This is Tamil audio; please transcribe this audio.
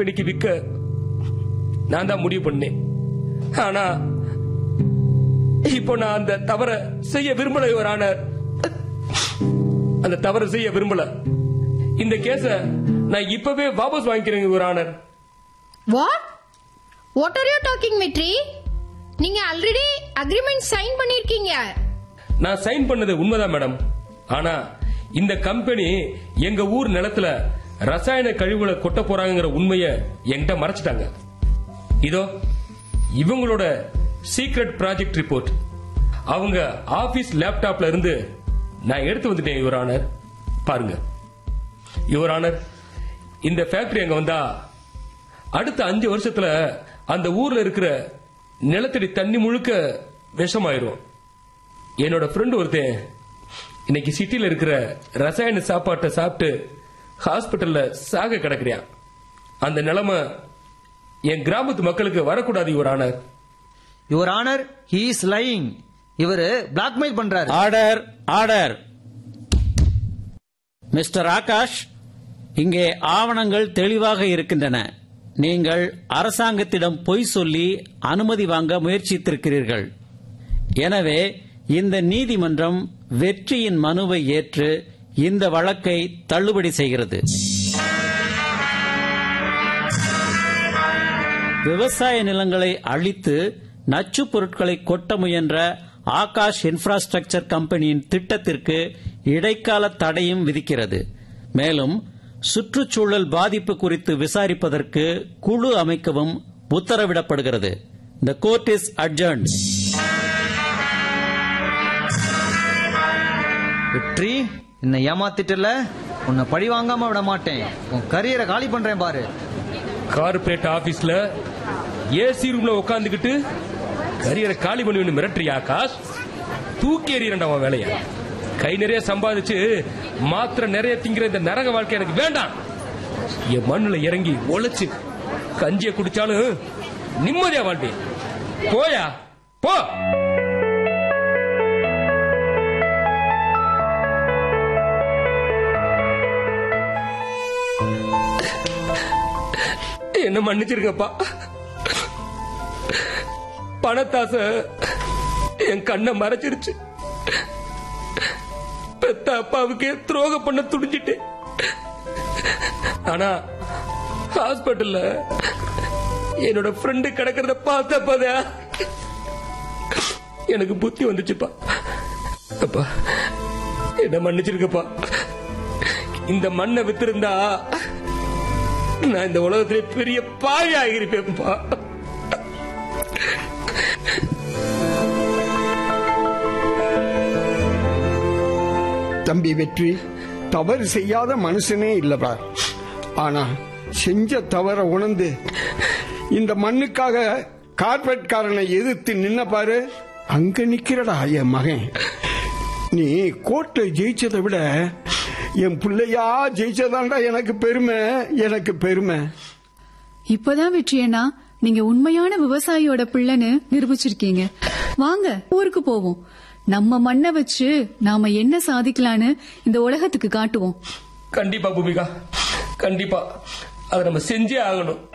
கம்பெனிக்கு விற்க நான் தான் முடிவு பண்ணேன் ஆனா இப்போ நான் அந்த தவற செய்ய விரும்பல யுவர் ஆனர் அந்த தவறு செய்ய விரும்பல இந்த கேஸ நான் இப்பவே வாபஸ் வாங்கிக்கிறேன் your honour what what are you talking மிட்ரி நீங்க ஆல்ரெடி அக்ரிமெண்ட் சைன் பண்ணிருக்கீங்க நான் சைன் பண்ணது உண்மைதான் மேடம் ஆனா இந்த கம்பெனி எங்க ஊர் நிலத்துல ரசாயன கழிவுகளை கொட்ட போறாங்கங்கிற உண்மைய என்கிட்ட மறைச்சிட்டாங்க இதோ இவங்களோட சீக்ரெட் ப்ராஜெக்ட் ரிப்போர்ட் அவங்க ஆபீஸ் லேப்டாப்ல இருந்து நான் எடுத்து வந்துட்டேன் யுவர் ஆனர் பாருங்க யுவர் ஆனர் இந்த ஃபேக்டரி அங்க வந்தா அடுத்த அஞ்சு வருஷத்துல அந்த ஊர்ல இருக்கிற நிலத்தடி தண்ணி முழுக்க விஷமாயிரும் என்னோட ஃப்ரெண்ட் ஒருத்தன் இன்னைக்கு சிட்டில இருக்கிற ரசாயன சாப்பாட்டை சாப்பிட்டு ஹாஸ்பிட்டல்ல சாக கிடக்குறியான் அந்த நிலைமை என் கிராமத்து மக்களுக்கு வரக்கூடாது your honour your honour he is lying இவரு பிளாக்மெயில் பண்றாரு ஆர்டர் ஆர்டர் மிஸ்டர் ஆகாஷ் இங்கே ஆவணங்கள் தெளிவாக இருக்கின்றன நீங்கள் அரசாங்கத்திடம் பொய் சொல்லி அனுமதி வாங்க முயற்சித்திருக்கிறீர்கள் எனவே இந்த நீதிமன்றம் வெற்றியின் மனுவை ஏற்று இந்த வழக்கை தள்ளுபடி செய்கிறது விவசாய நிலங்களை அழித்து நச்சுப் பொருட்களை கொட்ட முயன்ற ஆகாஷ் இன்ஃப்ராஸ்ட்ரக்சர் கம்பெனியின் திட்டத்திற்கு இடைக்கால தடையும் விதிக்கிறது மேலும் சுற்றுச்சூழல் பாதிப்பு குறித்து விசாரிப்பதற்கு குழு அமைக்கவும் உத்தரவிடப்படுகிறது த கோர்ட் இஸ் அட்ஜர்ன்ட் வெற்றி என்ன ஏமாத்திட்டல உன்னை பழி வாங்காம விட மாட்டேன் உன் கரியரை காலி பண்றேன் பாரு கார்பரேட் ஆபீஸ்ல ஏசி ரூம்ல உட்காந்துக்கிட்டு கரியரை காலி பண்ணி மிரட்டுறியா ஆகாஷ் தூக்கி எறியறா உன் வேலைய கை நிறைய சம்பாதிச்சு மாத்திரை நிறைய திங்கிற இந்த நரக வாழ்க்கை எனக்கு வேண்டாம் என் மண்ணுல இறங்கி உழைச்சு கஞ்சிய குடிச்சாலும் நிம்மதியா வாழ்வேன் போயா போ என்ன மன்னிச்சிருக்கப்பா பணத்தாச என் கண்ணை மறைச்சிருச்சு பெத்த அப்பாவுக்கே துரோகம் பண்ண துணிஞ்சிட்டேன் ஆனா ஹாஸ்பிட்டல்ல என்னோட ஃப்ரெண்டு கிடக்கிறத பார்த்தப்பதா எனக்கு புத்தி வந்துச்சுப்பா அப்பா என்ன மன்னிச்சிருக்கப்பா இந்த மண்ணை வித்திருந்தா நான் இந்த உலகத்திலே பெரிய பாவி ஆகியிருப்பேன்ப்பா தம்பி வெற்றி தவறு செய்யாத மனுஷனே இல்லவா ஆனா செஞ்ச தவற உணர்ந்து இந்த மண்ணுக்காக கார்பரேட்காரனை எதிர்த்து நின்ன பாரு அங்க நிக்கிறடா என் மகன் நீ கோர்ட்ல ஜெயிச்சதை விட என் பிள்ளையா ஜெயிச்சதாண்டா எனக்கு பெருமை எனக்கு பெருமை இப்பதான் வெற்றியண்ணா நீங்க உண்மையான விவசாயியோட பிள்ளைன்னு நிரூபிச்சிருக்கீங்க வாங்க ஊருக்கு போவோம் நம்ம மண்ணை வச்சு நாம என்ன சாதிக்கலான்னு இந்த உலகத்துக்கு காட்டுவோம் கண்டிப்பா பூமிகா கண்டிப்பா அதை நம்ம செஞ்சே ஆகணும்